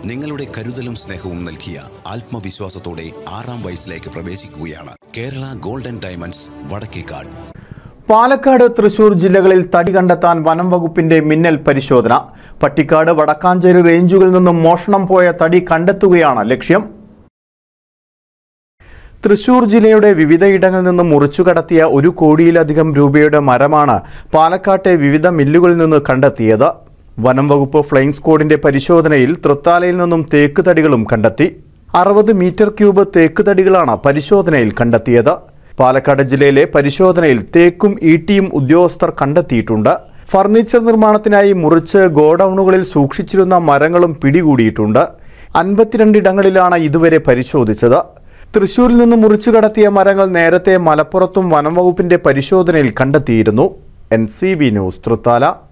നിങ്ങളുടെ കരുതലും സ്നേഹവും നൽകിയ ആത്മവിശ്വാസത്തോടെ ആറാം വയസ്സിലേക്ക് പ്രവേശിക്കുകയാണ് കേരള ഗോൾഡൻ ഡയമണ്ട്സ് വടക്കേക്കാട് പാലക്കാട് തൃശൂർ ജില്ലകളിൽ തടി കണ്ടെത്താൻ വനം വകുപ്പിന്റെ മിന്നൽ പരിശോധന പട്ടിക്കാട് വടക്കാഞ്ചേരി റേഞ്ചുകളിൽ നിന്നും മോഷണം പോയ തടി കണ്ടെത്തുകയാണ് ലക്ഷ്യം തൃശൂർ ജില്ലയുടെ വിവിധയിടങ്ങളിൽ നിന്നും മുറിച്ചു കടത്തിയ ഒരു കോടിയിലധികം രൂപയുടെ മരമാണ് പാലക്കാട്ടെ വിവിധ മില്ലുകളിൽ നിന്ന് കണ്ടെത്തിയത് വനം വകുപ്പ് ഫ്ലൈയിങ് സ്ക്വാഡിന്റെ പരിശോധനയിൽ തൃത്താലയിൽ നിന്നും തേക്ക് തടികളും കണ്ടെത്തി അറുപത് മീറ്റർ ക്യൂബ് തേക്ക് തടികളാണ് പരിശോധനയിൽ കണ്ടെത്തിയത് പാലക്കാട് ജില്ലയിലെ പരിശോധനയിൽ തേക്കും ഈട്ടിയും ഉദ്യോഗസ്ഥർ കണ്ടെത്തിയിട്ടുണ്ട് ഫർണിച്ചർ നിർമ്മാണത്തിനായി മുറിച്ച് ഗോഡൌണുകളിൽ സൂക്ഷിച്ചിരുന്ന മരങ്ങളും പിടികൂടിയിട്ടുണ്ട് അൻപത്തിരണ്ടിടങ്ങളിലാണ് ഇതുവരെ പരിശോധിച്ചത് തൃശൂരിൽ നിന്ന് മുറിച്ചു കടത്തിയ മരങ്ങൾ നേരത്തെ മലപ്പുറത്തും വനം വകുപ്പിന്റെ പരിശോധനയിൽ കണ്ടെത്തിയിരുന്നു N C B news Thrithala